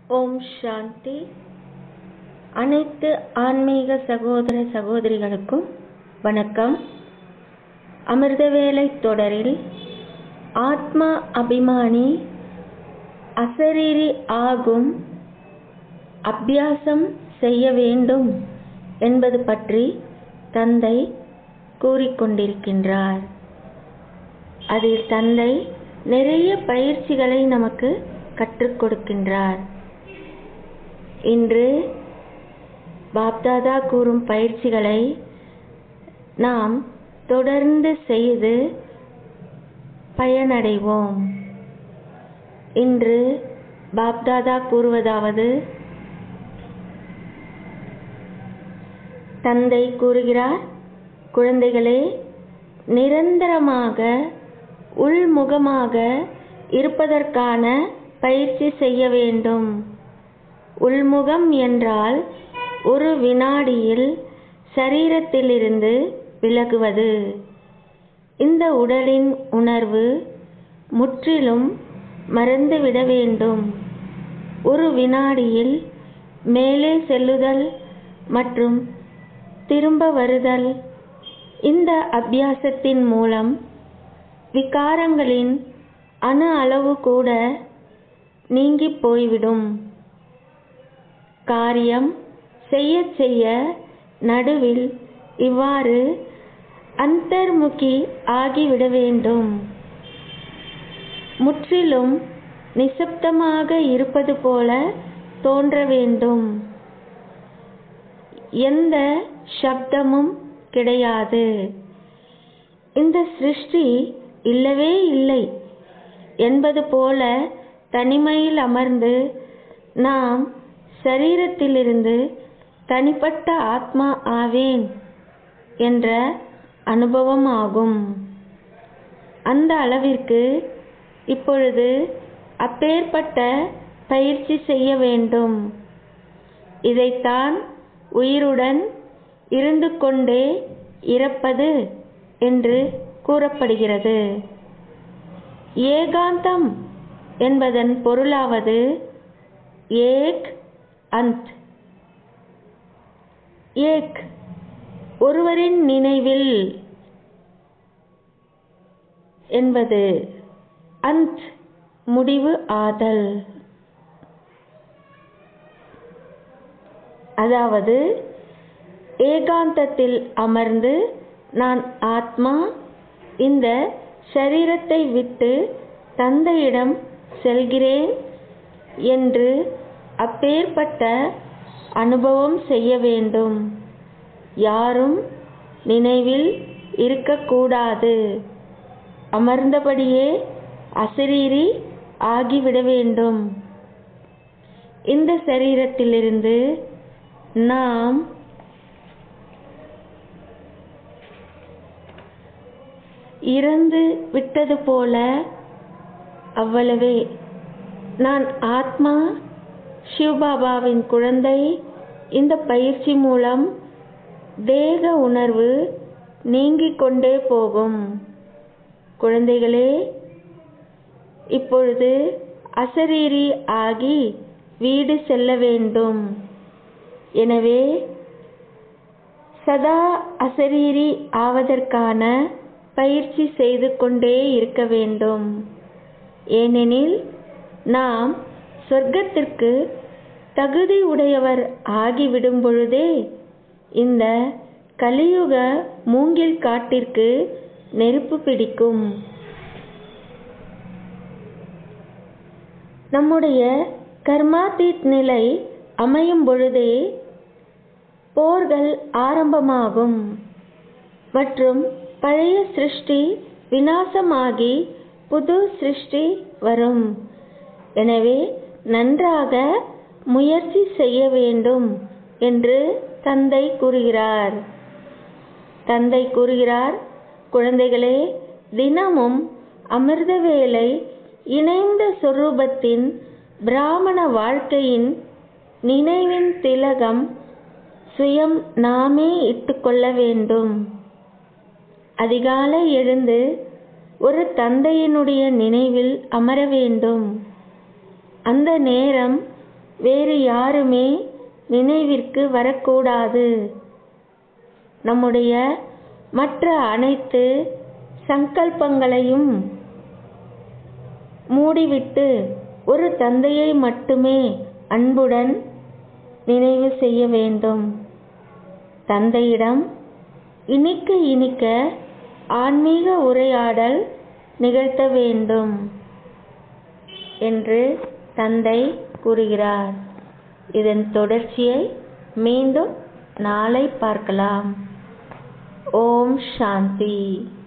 ஓம் சாந்தி அனைத்து ஆன்மீக சகோதர சகோதரிகளுக்கும் வணக்கம் அமிர்தவேலை தொடரில் ஆத்மா அபிமானி அசரீரி ஆகும் அபியாசம் செய்ய வேண்டும் என்பது பற்றி தந்தை கூறிக்கொண்டிருக்கின்றார் அதில் தந்தை நிறைய பயிற்சிகளை நமக்கு கற்றுக் கொடுக்கின்றார் இன்று பாப்தாதா கூறும் பயிற்சிகளை நாம் தொடர்ந்து செய்து பயனடைவோம் இன்று பாப்தாதா கூறுவதாவது தந்தை கூறுகிறார் குழந்தைகளே நிரந்தரமாக உள்முகமாக இருப்பதற்கான பயிற்சி செய்ய வேண்டும் உள்முகம் என்றால் ஒரு வினாடியில் சரீரத்திலிருந்து விலகுவது இந்த உடலின் உணர்வு முற்றிலும் மறந்துவிட வேண்டும் ஒரு வினாடியில் மேலே செல்லுதல் மற்றும் திரும்ப வருதல் இந்த அபியாசத்தின் மூலம் விகாரங்களின் அணு அளவு கூட நீங்கி போய்விடும் காரியம் செய்ய செய்ய நடுவில் இவ்வாறு அந்தர்முகி ஆகிவிட வேண்டும் முற்றிலும் நிசப்தமாக இருப்பது போல தோன்ற வேண்டும் எந்த சப்தமும் கிடையாது இந்த சிருஷ்டி இல்லவே இல்லை என்பது போல தனிமையில் அமர்ந்து நாம் சரீரத்திலிருந்து தனிப்பட்ட ஆத்மா ஆவேன் என்ற அனுபவம் ஆகும் அந்த அளவிற்கு இப்பொழுது அப்பேற்பட்ட பயிற்சி செய்ய வேண்டும் இதைத்தான் உயிருடன் இருந்து கொண்டே இறப்பது என்று கூறப்படுகிறது ஏகாந்தம் என்பதன் பொருளாவது ஏக் அந்த் ஏக் ஒருவரின் நினைவில் என்பது அந்த் முடிவு ஆதல் அதாவது ஏகாந்தத்தில் அமர்ந்து நான் ஆத்மா இந்த சரீரத்தை விட்டு தந்தையிடம் செல்கிறேன் என்று அப்பேற்பட்ட அனுபவம் செய்ய வேண்டும் யாரும் நினைவில் இருக்கக்கூடாது அமர்ந்தபடியே அசரீரி ஆகிவிட வேண்டும் இந்த சரீரத்திலிருந்து நாம் இறந்து விட்டது போல அவ்வளவே நான் ஆத்மா சிவபாபாவின் குழந்தை இந்த பயிற்சி மூலம் தேக உணர்வு நீங்கிக் கொண்டே போகும் குழந்தைகளே இப்பொழுது அசரீரி ஆகி வீடு செல்ல வேண்டும் எனவே சதா அசரீரி ஆவதற்கான பயிற்சி செய்து கொண்டே இருக்க வேண்டும் ஏனெனில் நாம் சொர்க்கத்திற்கு தகுதி உடையவர் ஆகிவிடும் பொழுதே இந்த கலியுக மூங்கில் காட்டிற்கு நெருப்பு பிடிக்கும் நம்முடைய கர்மாதீத் நிலை அமையும் பொழுதே போர்கள் ஆரம்பமாகும் மற்றும் பழைய சிருஷ்டி விநாசமாகி புது சிருஷ்டி வரும் எனவே நன்றாக முயற்சி செய்ய வேண்டும் என்று தந்தை கூறுகிறார் தந்தை கூறுகிறார் குழந்தைகளே தினமும் அமிர்த வேலை இணைந்த சொரூபத்தின் பிராமண வாழ்க்கையின் நினைவின் திலகம் சுயம் நாமே இட்டுக்கொள்ள வேண்டும் அதிகாலை எழுந்து ஒரு தந்தையினுடைய நினைவில் அமர வேண்டும் அந்த நேரம் வேறு யாருமே நினைவிற்கு வரக்கூடாது நம்முடைய மற்ற அனைத்து சங்கல்பங்களையும் மூடிவிட்டு ஒரு தந்தையை மட்டுமே அன்புடன் நினைவு செய்ய வேண்டும் தந்தையிடம் இனிக்க இனிக்க ஆன்மீக உரையாடல் நிகழ்த்த வேண்டும் என்று தந்தை கூறுகிறார் இதன் தொடர்ச்சியை மீண்டும் நாளை பார்க்கலாம் ஓம் சாந்தி